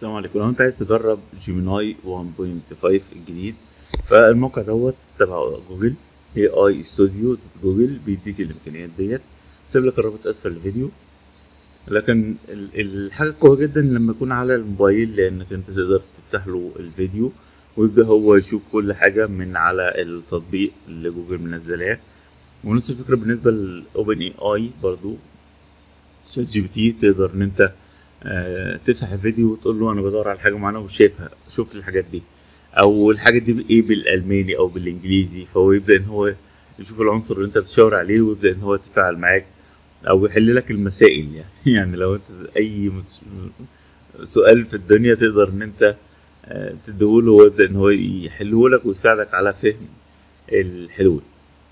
السلام عليكم لو انت عايز تجرب جيميناي 1.5 الجديد فالموقع دوت تبع جوجل اي اي استوديو جوجل بيديك الامكانيات ديت سيب لك الرابط اسفل الفيديو لكن ال- الحاجه القويه جدا لما يكون على الموبايل لانك انت تقدر تفتح له الفيديو ويبدا هو يشوف كل حاجه من على التطبيق اللي جوجل منزلاه ونفس الفكره بالنسبه للاوبن اي اي برضو شات جي بي تي تقدر ان انت آه، تفتح الفيديو وتقول له انا بدور على حاجه معينه ومش شايفها شوف لي الحاجات دي او الحاجات دي ايه بالالماني او بالانجليزي فهو يبدا ان هو يشوف العنصر اللي انت بتشاور عليه ويبدا ان هو يتفاعل معاك او يحل لك المسائل يعني يعني لو انت اي مس... سؤال في الدنيا تقدر ان انت آه، تديهوله ويبدا ان هو يحله لك ويساعدك على فهم الحلول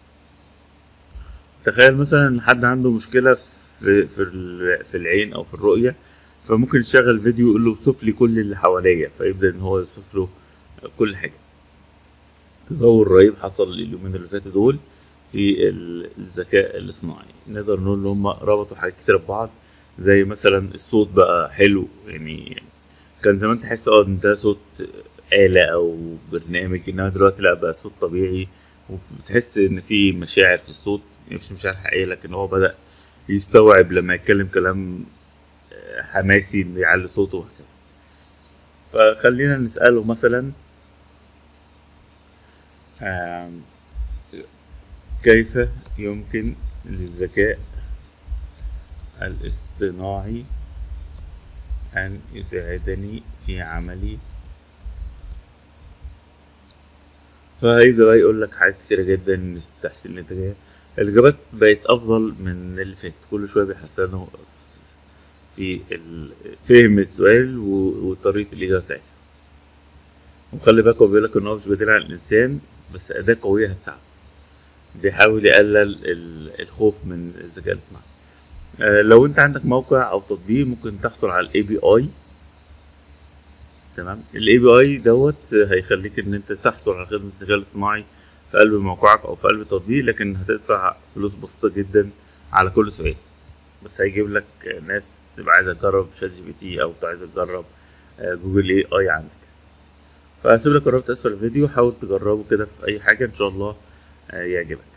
تخيل مثلا حد عنده مشكله في في ال- في العين او في الرؤيه فممكن يشغل فيديو يقول له اوصف لي كل اللي حواليا فيبدا ان هو يوصف له كل حاجه تطور رهيب حصل اليومين اللي فاتوا دول في ال- الذكاء الاصطناعي نقدر نقول ان هم ربطوا حاجات كتير ببعض زي مثلا الصوت بقى حلو يعني كان زمان تحس اه ان ده صوت آلة أو برنامج إنما دلوقتي لأ بقى صوت طبيعي وبتحس إن في مشاعر في الصوت مش مشاعر حقيقية لكن هو بدأ يستوعب لما يتكلم كلام حماسي إنه يعلي صوته وهكذا فخلينا نسأله مثلا آم، كيف يمكن للذكاء الاصطناعي أن يساعدني في عملي فهيبدأ بقى يقول لك حاجات كتيرة جدا تحسين الإنتاجية الإجابات بقت أفضل من اللي فات كل شوية بيحسنوا في ال- فهم السؤال و- وطريقة الإجابة بتاعتها وخلي بالك هو بيقول لك إن هو مش بديل عن الإنسان بس أداة قوية هتساعده بيحاول يقلل ال- الخوف من الذكاء الاصطناعي آه، لو انت عندك موقع او تطبيق ممكن تحصل على الاي بي اي تمام الاي بي اي دوت هيخليك ان انت تحصل على خدمه الذكاء الاصطناعي في قلب موقعك او في قلب التطبيق لكن هتدفع فلوس بسيطه جدا على كل سؤال بس هيجيب لك ناس تبقى عايزه تجرب شات جي بي تي او عايزه تجرب آه، جوجل اي اي عندك فهسيب لك الرابط اسفل الفيديو حاول تجربه كده في اي حاجه ان شاء الله آه، يعجبك